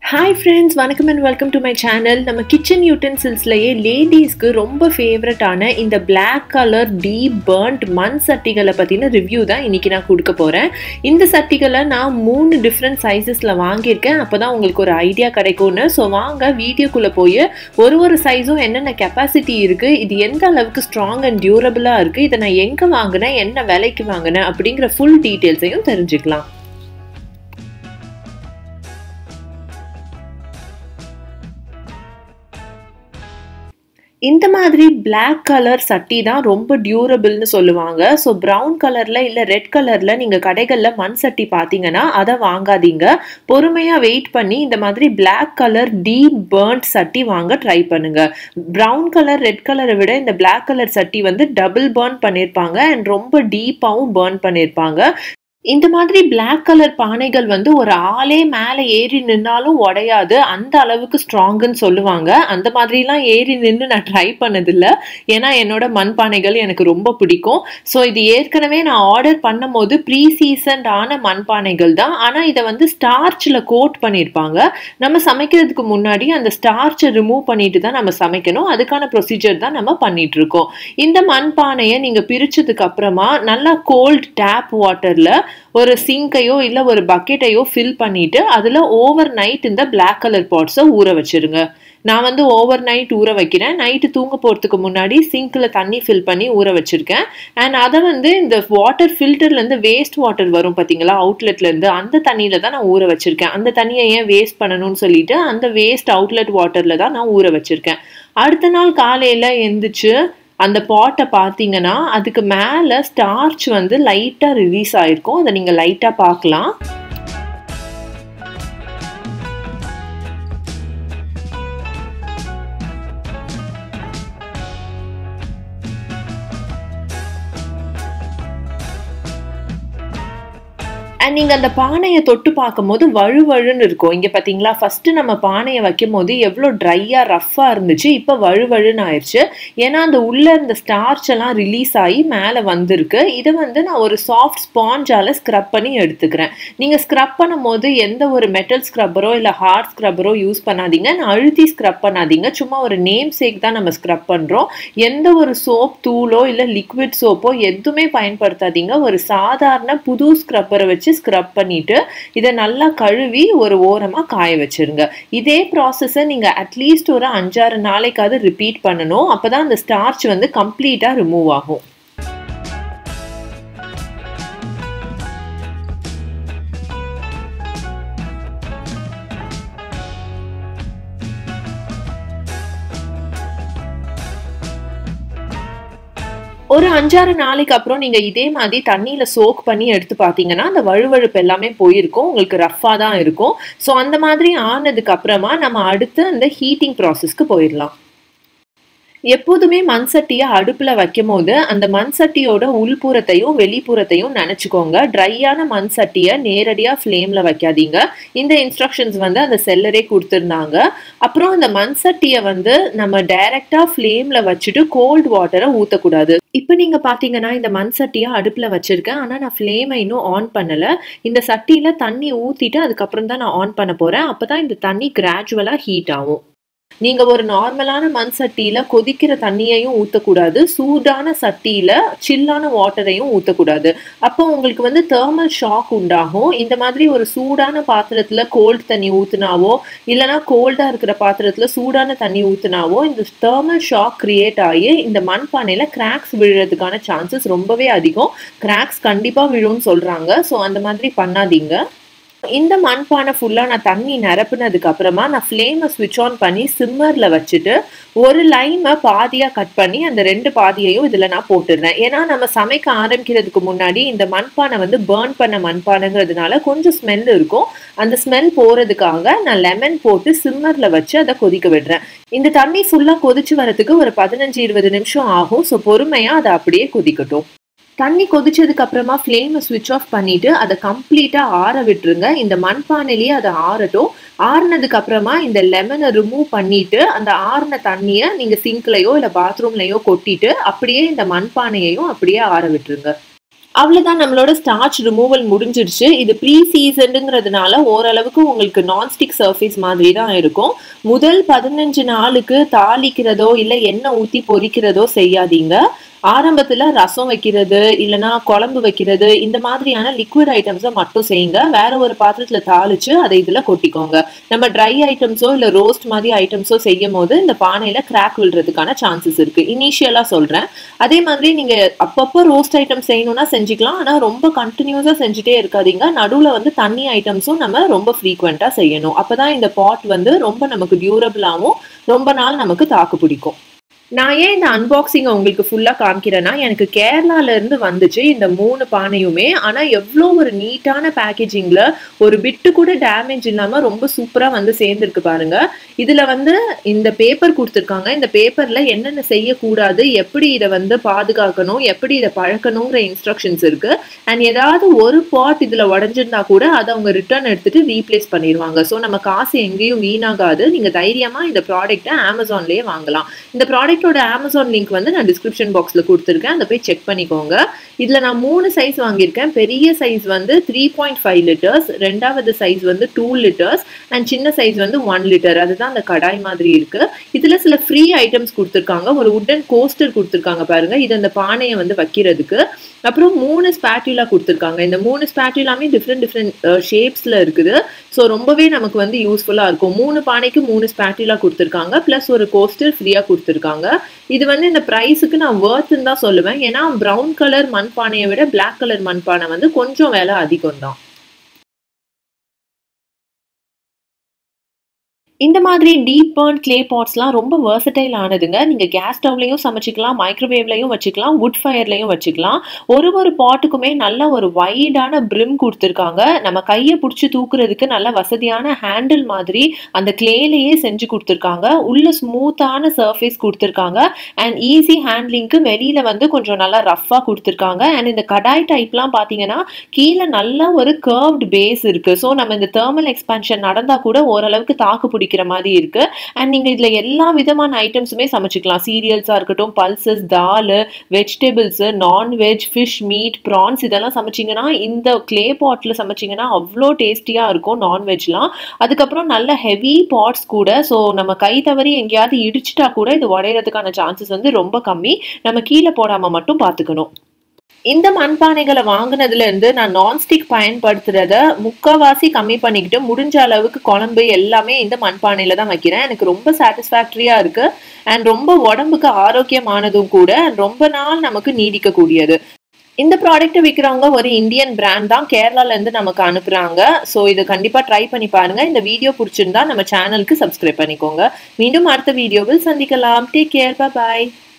hi friends வணக்கம் and welcome to my channel நம்ம kitchen யூட்டன்சில்ஸ்லேயே லேடிஸ்க்கு ரொம்ப ஃபேவரட்டான இந்த பிளாக் கலர் டீப் பேர்ன்ட் மண் சட்டிகளை பற்றின ரிவ்யூ தான் இன்றைக்கி நான் கொடுக்க போகிறேன் இந்த சட்டிகளை நான் மூணு டிஃப்ரெண்ட் சைஸஸில் வாங்கியிருக்கேன் அப்போ தான் உங்களுக்கு ஒரு ஐடியா கிடைக்கும்னு ஸோ வாங்க வீடியோக்குள்ளே போய் ஒரு ஒரு சைஸும் என்னென்ன கெப்பாசிட்டி இருக்குது இது எந்த அளவுக்கு ஸ்ட்ராங் அண்ட் டியூரபிளாக இருக்குது இதை நான் எங்கே வாங்கினேன் என்ன விலைக்கு வாங்கினேன் அப்படிங்கிற ஃபுல் டீட்டெயில்ஸையும் தெரிஞ்சுக்கலாம் இந்த மாதிரி பிளாக் கலர் சட்டி தான் ரொம்ப டியூரபிள்னு சொல்லுவாங்க ஸோ ப்ரௌன் கலரில் இல்லை ரெட் கலரில் நீங்கள் கடைகளில் மண் சட்டி பார்த்தீங்கன்னா அதை வாங்காதீங்க பொறுமையாக வெயிட் பண்ணி இந்த மாதிரி பிளாக் கலர் டீப் பேர்ன்ட் சட்டி வாங்க ட்ரை பண்ணுங்க ப்ரௌன் கலர் ரெட் கலரை விட இந்த பிளாக் கலர் சட்டி வந்து டபுள் பேர்ன் பண்ணியிருப்பாங்க அண்ட் ரொம்ப டீப்பாகவும் பேர்ன் பண்ணியிருப்பாங்க இந்த மாதிரி பிளாக் கலர் பானைகள் வந்து ஒரு ஆளே மேலே ஏறி நின்னாலும் உடையாது அந்த அளவுக்கு ஸ்ட்ராங்குன்னு சொல்லுவாங்க அந்த மாதிரிலாம் ஏறி நின்று நான் ட்ரை பண்ணதில்லை ஏன்னா என்னோட மண் பானைகள் எனக்கு ரொம்ப பிடிக்கும் ஸோ இது ஏற்கனவே நான் ஆர்டர் பண்ணும் போது ப்ரீ சீசன்ட் ஆன மண் பானைகள் தான் ஆனால் இதை வந்து ஸ்டார்ச்சில் கோட் பண்ணியிருப்பாங்க நம்ம சமைக்கிறதுக்கு முன்னாடி அந்த ஸ்டார்ச்சை ரிமூவ் பண்ணிட்டு தான் நம்ம சமைக்கணும் அதுக்கான ப்ரொசீஜர் தான் நம்ம பண்ணிட்டு இருக்கோம் இந்த மண் பானையை நீங்கள் பிரிச்சதுக்கு அப்புறமா நல்லா கோல்ட் டேப் வாட்டரில் ஒரு சிங்கையோ இல்லை ஒரு பக்கெட்டையோ ஃபில் பண்ணிட்டு அதில் ஓவர் நைட் இந்த பிளாக் கலர் பாட்ஸை ஊற வச்சிருங்க நான் வந்து ஓவர் நைட் ஊற வைக்கிறேன் நைட்டு தூங்க போகிறதுக்கு முன்னாடி சிங்கில் தண்ணி ஃபில் பண்ணி ஊற வச்சுருக்கேன் அண்ட் அதை வந்து இந்த வாட்டர் ஃபில்டர்லேருந்து வேஸ்ட் வாட்டர் வரும் பார்த்தீங்களா அவுட்லெட்லேருந்து அந்த தண்ணியில் தான் நான் ஊற வச்சுருக்கேன் அந்த தண்ணியை ஏன் வேஸ்ட் பண்ணணும்னு சொல்லிட்டு அந்த வேஸ்ட் அவுட்லெட் வாட்டரில் தான் நான் ஊற வச்சுருக்கேன் அடுத்த நாள் காலையில் எந்திரிச்சு அந்த பாட்டை பார்த்தீங்கன்னா அதுக்கு மேலே ஸ்டார்ச் வந்து லைட்டாக ரிலீஸ் ஆகிருக்கும் அதை நீங்கள் லைட்டாக பார்க்கலாம் அண்ட் நீங்கள் அந்த பானையை தொட்டு பார்க்கும்போது வழு வழுன்னு இருக்கும் இங்கே பார்த்தீங்களா ஃபஸ்ட்டு நம்ம பானையை வைக்கும் போது எவ்வளோ ட்ரையாக ரஃப்பாக இருந்துச்சு இப்போ வழு வழுன்னு ஆயிடுச்சு ஏன்னா அந்த உள்ளே இருந்த ஸ்டார்ச் எல்லாம் ரிலீஸ் ஆகி மேலே வந்திருக்கு இதை வந்து நான் ஒரு சாஃப்ட் ஸ்பாஞ்சால் ஸ்க்ரப் பண்ணி எடுத்துக்கிறேன் நீங்கள் ஸ்க்ரப் பண்ணும் போது எந்த ஒரு மெட்டல் ஸ்க்ரப்பரோ இல்லை ஹார்ட் ஸ்க்ரப்பரோ யூஸ் பண்ணாதீங்க நான் அழுத்தி ஸ்க்ரப் பண்ணாதீங்க சும்மா ஒரு நேம் சேக் தான் நம்ம ஸ்க்ரப் பண்ணுறோம் எந்த ஒரு சோப் தூளோ இல்லை லிக்விட் சோப்போ எதுவுமே பயன்படுத்தாதீங்க ஒரு சாதாரண புது ஸ்க்ரப்பரை வச்சு ஸ்க்ரப் பண்ணிட்டு இதை நல்லா கழுவி ஒரு ஓரமாக காய வச்சிருங்க இதே ப்ராசஸை நீங்கள் அட்லீஸ்ட் ஒரு அஞ்சாறு நாளைக்காவது ரிப்பீட் பண்ணணும் அப்போ தான் அந்த ஸ்டார்ச் வந்து கம்ப்ளீட்டாக ரிமூவ் ஆகும் ஒரு அஞ்சாறு நாளைக்கு அப்புறம் நீங்க இதே மாதிரி தண்ணியில சோக் பண்ணி எடுத்து பார்த்தீங்கன்னா அந்த வழுவழுப்பு எல்லாமே போயிருக்கும் உங்களுக்கு ரஃப்பாக தான் இருக்கும் ஸோ அந்த மாதிரி ஆனதுக்கு அப்புறமா நம்ம அடுத்து அந்த ஹீட்டிங் ப்ராசஸ்க்கு போயிடலாம் எப்போதுமே மண் சட்டியை அடுப்பில் வைக்கும் போது அந்த மண் சட்டியோட உள்புறத்தையும் வெளிப்புறத்தையும் நினச்சிக்கோங்க ட்ரையான மண் சட்டியை நேரடியாக ஃப்ளேமில் வைக்காதீங்க இந்த இன்ஸ்ட்ரக்ஷன்ஸ் வந்து அந்த செல்லரே கொடுத்துருந்தாங்க அப்புறம் அந்த மண் சட்டியை வந்து நம்ம டைரெக்டாக ஃப்ளேமில் வச்சுட்டு கோல்டு வாட்டரை ஊற்றக்கூடாது இப்போ நீங்கள் பார்த்தீங்கன்னா இந்த மண் சட்டியை அடுப்பில் வச்சுருக்கேன் ஆனால் நான் ஃப்ளேமை இன்னும் ஆன் பண்ணலை இந்த சட்டியில் தண்ணி ஊற்றிட்டு அதுக்கப்புறம் தான் நான் ஆன் பண்ண போகிறேன் அப்போ தான் இந்த தண்ணி கிராஜுவலாக ஹீட் ஆகும் நீங்க ஒரு நார்மலான மண் சட்டியில கொதிக்கிற தண்ணியையும் ஊற்றக்கூடாது சூடான சட்டியில சில்லான வாட்டரையும் ஊற்றக்கூடாது அப்போ உங்களுக்கு வந்து தேர்மல் ஷாக் உண்டாகும் இந்த மாதிரி ஒரு சூடான பாத்திரத்துல கோல்டு தண்ணி ஊத்துனாவோ இல்லைனா கோல்டா இருக்கிற பாத்திரத்துல சூடான தண்ணி ஊத்துனாவோ இந்த தேர்மல் ஷாக் கிரியேட் ஆகி இந்த மண் பானையில கிராக்ஸ் விழுறதுக்கான சான்சஸ் ரொம்பவே அதிகம் கிராக்ஸ் கண்டிப்பா விழும்னு சொல்றாங்க ஸோ அந்த மாதிரி பண்ணாதீங்க இந்த மண்பானை ஃபுல்லாக நான் தண்ணி நிரப்புனதுக்கு அப்புறமா நான் ஃப்ளேமை ஸ்விட்ச் ஆன் பண்ணி சிம்மரில் வச்சுட்டு ஒரு லைமை பாதியாக கட் பண்ணி அந்த ரெண்டு பாதியையும் இதில் நான் போட்டுடுறேன் ஏன்னா நம்ம சமைக்க ஆரம்பிக்கிறதுக்கு முன்னாடி இந்த மண்பானை வந்து பேர்ன் பண்ண மண்பானைங்கிறதுனால கொஞ்சம் ஸ்மெல் இருக்கும் அந்த ஸ்மெல் போகிறதுக்காக நான் லெமன் போட்டு சிம்மரில் வச்சு அதை கொதிக்க விடுறேன் இந்த தண்ணி ஃபுல்லாக கொதிச்சு வரதுக்கு ஒரு பதினஞ்சு இருபது நிமிஷம் ஆகும் ஸோ பொறுமையாக அதை அப்படியே கொதிக்கட்டும் தண்ணி கொதிச்சதுக்கு அப்புறமா ஃப்ளேமை ஸ்விட்ச் ஆஃப் பண்ணிட்டு அதை கம்ப்ளீட்டாக ஆற விட்டுருங்க இந்த மண்பானையிலேயே அதை ஆறட்டும் ஆறுனதுக்கு அப்புறமா இந்த லெமனை ரிமூவ் பண்ணிட்டு அந்த ஆறின தண்ணியை நீங்கள் சிங்க்லையோ இல்லை பாத்ரூம்லையோ கொட்டிட்டு அப்படியே இந்த மண்பானையையும் அப்படியே ஆற விட்டுருங்க அவ்வளோதான் நம்மளோட ஸ்டார்ச் ரிமூவல் முடிஞ்சிருச்சு இது ப்ரீ சீசனுங்கிறதுனால ஓரளவுக்கு உங்களுக்கு நான்ஸ்டிக் சர்ஃபேஸ் மாதிரி தான் இருக்கும் முதல் பதினஞ்சு நாளுக்கு தாளிக்கிறதோ இல்லை எண்ணெய் ஊற்றி பொரிக்கிறதோ செய்யாதீங்க ஆரம்பத்தில் ரசம் வைக்கிறது இல்லைனா குழம்பு வைக்கிறது இந்த மாதிரியான லிக்விட் ஐட்டம்ஸை மட்டும் செய்யுங்க வேற ஒரு பாத்திரத்தில் தாளிச்சு அதை இதில் கொட்டிக்கோங்க நம்ம ட்ரை ஐட்டம்ஸோ இல்லை ரோஸ்ட் மாதிரி ஐட்டம்ஸோ செய்யும் போது இந்த பானையில் கிராக் விழுறதுக்கான சான்சஸ் இருக்கு இனிஷியலாக சொல்கிறேன் அதே மாதிரி நீங்கள் அப்பப்போ ரோஸ்ட் ஐட்டம் செய்யணும்னா செஞ்சுக்கலாம் ஆனால் ரொம்ப கண்டினியூஸாக செஞ்சுட்டே இருக்காதீங்க நடுவில் வந்து தண்ணி ஐட்டம்ஸும் நம்ம ரொம்ப ஃப்ரீக்வெண்ட்டாக செய்யணும் அப்போ தான் இந்த பாட் வந்து ரொம்ப நமக்கு டியூரபிளாகவும் ரொம்ப நாள் நமக்கு தாக்கு பிடிக்கும் நான் ஏன் இந்த அன்பாக்சிங்கை உங்களுக்கு ஃபுல்லாக காமிக்கிறேன்னா எனக்கு கேரளால இருந்து வந்துச்சு இந்த மூணு பானையுமே ஆனால் எவ்வளோ ஒரு நீட்டான பேக்கேஜிங்கில் ஒரு பிட்டு கூட டேமேஜ் இல்லாமல் ரொம்ப சூப்பராக வந்து சேர்ந்துருக்கு பாருங்க இதில் வந்து இந்த பேப்பர் கொடுத்துருக்காங்க இந்த பேப்பரில் என்னென்ன செய்யக்கூடாது எப்படி இதை வந்து பாதுகாக்கணும் எப்படி இதை பழக்கணுங்கிற இன்ஸ்ட்ரக்ஷன்ஸ் இருக்கு அண்ட் ஏதாவது ஒரு பாட் இதில் உடஞ்சிருந்தா கூட அதை அவங்க ரிட்டர்ன் எடுத்துட்டு ரீப்ளேஸ் பண்ணிடுவாங்க ஸோ நம்ம காசு எங்கேயும் வீணாகாது நீங்கள் தைரியமாக இந்த ப்ராடக்ட்டை அமேசான்லேயே வாங்கலாம் இந்த ப்ராடக்ட் ப்ராடக்டோட அமேசான் லிங்க் வந்து நான் டிஸ்கிரிப்ஷன் பாக்ஸில் கொடுத்துருக்கேன் அதை போய் செக் பண்ணிக்கோங்க இதில் நான் மூணு சைஸ் வாங்கியிருக்கேன் பெரிய சைஸ் வந்து த்ரீ பாயிண்ட் ஃபைவ் லிட்டர்ஸ் ரெண்டாவது சைஸ் வந்து டூ லிட்டர்ஸ் அண்ட் சின்ன சைஸ் வந்து ஒன் லிட்டர் அதுதான் அந்த கடாய் மாதிரி இருக்கு இதில் சில ஃப்ரீ ஐட்டம்ஸ் கொடுத்துருக்காங்க ஒரு உட்டன் கோஸ்டர் கொடுத்துருக்காங்க பாருங்க இது அந்த பானையை வந்து வைக்கிறதுக்கு அப்புறம் மூணு ஸ்பேட்யூலா கொடுத்துருக்காங்க இந்த மூணு ஸ்பேட்யூலாமே டிஃப்ரெண்ட் டிஃப்ரெண்ட் ஷேப்ஸில் இருக்குது ஸோ ரொம்பவே நமக்கு வந்து யூஸ்ஃபுல்லாக இருக்கும் மூணு பானைக்கு மூணு ஸ்பேட்யூலா கொடுத்துருக்காங்க ப்ளஸ் ஒரு கோஸ்டர் ஃப்ரீயாக கொடுத்துருக்காங்க இது வந்து இந்த ப்ரைஸுக்கு நான் வேர்த்துன்னு தான் சொல்லுவேன் ஏன்னா ப்ரௌன் கலர் மண்பானையை விட பிளாக் கலர் மண்பானை வந்து கொஞ்சம் விலை அதிகம் தான் இந்த மாதிரி டீப் பர்ன் கிளே பாட்ஸ்லாம் ரொம்ப வேர்சடைல் ஆனதுங்க நீங்கள் கேஸ் ஸ்டவ்லையும் சமைச்சிக்கலாம் மைக்ரோவேவ்லையும் வச்சுக்கலாம் வுட் ஃபயர்லையும் வச்சுக்கலாம் ஒரு ஒரு பாட்டுக்குமே நல்ல ஒரு வைடான பிரிம் கொடுத்துருக்காங்க நம்ம கையை பிடிச்சி தூக்குறதுக்கு நல்ல வசதியான ஹேண்டில் மாதிரி அந்த கிளேலையே செஞ்சு கொடுத்துருக்காங்க உள்ள ஸ்மூத்தான சர்ஃபேஸ் கொடுத்துருக்காங்க அண்ட் ஈஸி ஹேண்ட்லிங்க்கு வெளியில் வந்து கொஞ்சம் நல்லா ரஃப்பாக கொடுத்துருக்காங்க அண்ட் இந்த கடாய் டைப்லாம் பார்த்தீங்கன்னா கீழே நல்ல ஒரு கர்வ்டு பேஸ் இருக்குது ஸோ நம்ம இந்த தேர்மல் எக்ஸ்பான்ஷன் நடந்தால் கூட ஓரளவுக்கு தாக்கு பிடிக்கும் பிடிக்கிற மாதிரி இருக்கு அண்ட் நீங்க இதுல எல்லா விதமான ஐட்டம்ஸுமே சமைச்சிக்கலாம் சீரியல்ஸா இருக்கட்டும் pulses dal vegetables nonveg fish meat prawns இதெல்லாம் சமைச்சிங்கன்னா இந்த கிளே பாட்டில் சமைச்சிங்கன்னா அவ்வளோ டேஸ்டியாக இருக்கும் நான்வெஜ்லாம் அதுக்கப்புறம் நல்ல ஹெவி பாட்ஸ் கூட ஸோ நம்ம கை தவறி எங்கேயாவது இடிச்சிட்டா கூட இது உடையிறதுக்கான சான்சஸ் வந்து ரொம்ப கம்மி நம்ம கீழே போடாமல் மட்டும் பார்த்துக்கணும் இந்த மண்பானைகளை வாங்கினதுல இருந்து நான் நான்ஸ்டிக் பயன்படுத்துறத முக்காவாசி கம்மி பண்ணிக்கிட்டு முடிஞ்ச அளவுக்கு குழம்பு எல்லாமே இந்த மண்பானையில தான் வைக்கிறேன் எனக்கு ரொம்ப சாட்டிஸ்ஃபேக்டரியா இருக்கு அண்ட் ரொம்ப உடம்புக்கு ஆரோக்கியமானதும் கூட ரொம்ப நாள் நமக்கு நீடிக்கக்கூடியது இந்த ப்ராடக்ட்டை விற்கிறவங்க ஒரு இந்தியன் பிராண்ட் தான் கேரளாலேருந்து நமக்கு அனுப்புகிறாங்க ஸோ இதை கண்டிப்பாக ட்ரை பண்ணி பாருங்கள் இந்த வீடியோ பிடிச்சிருந்தா நம்ம சேனலுக்கு சப்ஸ்கிரைப் பண்ணிக்கோங்க மீண்டும் அடுத்த வீடியோவில் சந்திக்கலாம் டேக் கேர் பாய்